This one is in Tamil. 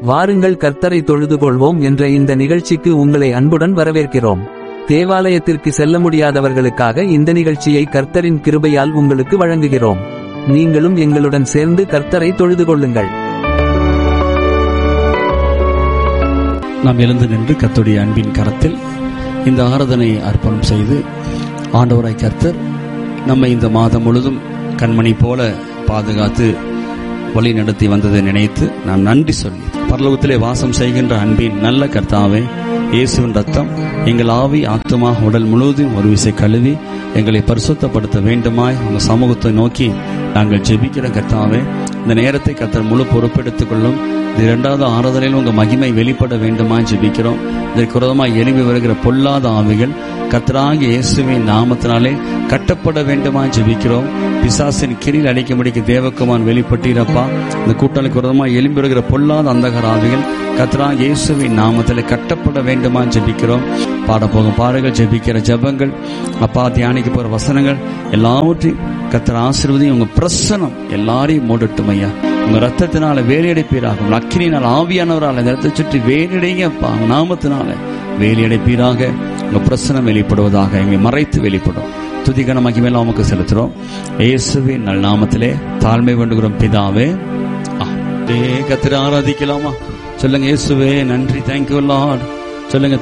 வாருங்கள் கர்த்தரை தொழுது கொள்வோம் என்ற இந்த நிகழ்ச்சிக்கு உங்களை அன்புடன் வரவேற்கிறோம் தேவாலயத்திற்கு செல்ல முடியாதவர்களுக்காக இந்த நிகழ்ச்சியை கர்த்தரின் கிருபையால் உங்களுக்கு வழங்குகிறோம் நீங்களும் எங்களுடன் சேர்ந்து கர்த்தரை தொழுது கொள்ளுங்கள் நாம் எழுந்து நின்று கர்த்தருடைய அன்பின் கரத்தில் இந்த ஆராதனையை அர்ப்பணம் செய்து ஆண்டவராய் கர்த்தர் நம்மை இந்த மாதம் முழுதும் கண்மணி போல பாதுகாத்து வழி நடத்தி வந்ததை நினைத்து நான் நன்றி சொல்லி பரலோகத்திலே வாசம் செய்கின்ற அன்பின் நல்ல கர்த்தாவே இயேசுவின் ரத்தம் எங்கள் ஆவி ஆத்துமா உடல் முழுவதும் ஒரு விசை கழுவி எங்களை பரிசுத்தப்படுத்த வேண்டுமாய் உங்க சமூகத்தை நோக்கி நாங்கள் ஜெபிக்கிற கர்த்தாவே இந்த நேரத்தை கர்த்தர் முழு பொறுப்பெடுத்துக் கொள்ளும் இது இரண்டாவது ஆறுதலில் உங்க மகிமை வெளிப்பட வேண்டுமா ஜெபிக்கிறோம் இதற்கு விரோதமாய் எழுப்பி வருகிற பொல்லாத ஆவிகள் கர்த்தராகிய இயேசுவின் நாமத்தினாலே கட்டப்பட வேண்டுமா ஜெபிக்கிறோம் பிசாசின் கிரியில் அடிக்கும்படிக்கு தேவக்குமான் வெளிப்பட்டீரப்பா இந்த கூட்டணிக்கு விரோதமாய் எழும்பி வருகிற பொல்லாத அந்தகர ஆவிகள் கர்த்தராக இயேசுவின் நாமத்தில் கட்டப்பட வேண்டுமா ஜெபிக்கிறோம் பாட போகும் பாடல்கள் ஜெபிக்கிற ஜெபங்கள் அப்பா தியானிக்க போற வசனங்கள் எல்லாவற்றையும் கர்த்தர் ஆசீர்வதி உங்க பிரசனம் எல்லாரையும் மூடட்டும் ஐயா உங்க ரத்தத்தினால வேலையடைப்பீராக உங்க அக்கினியினால் ஆவியானவரால் இந்த இடத்தை சுற்றி வேலையடைங்க அப்பா உங்க நாமத்தினால வேலையடைப்பீராக உங்க பிரசனம் வெளிப்படுவதாக எங்களை மறைத்து வெளிப்படும் துதிகன மகிமையில உமக்கு செலுத்துறோம் இயேசுவின் நல் நாமத்திலே தாழ்மை வேண்டுகிறோம் பிதாவே கத்திர ஆராதிக்கலாமா சொல்லுங்க இயேசுவே நன்றி தேங்க்யூ லார்ட் சொல்லுங்க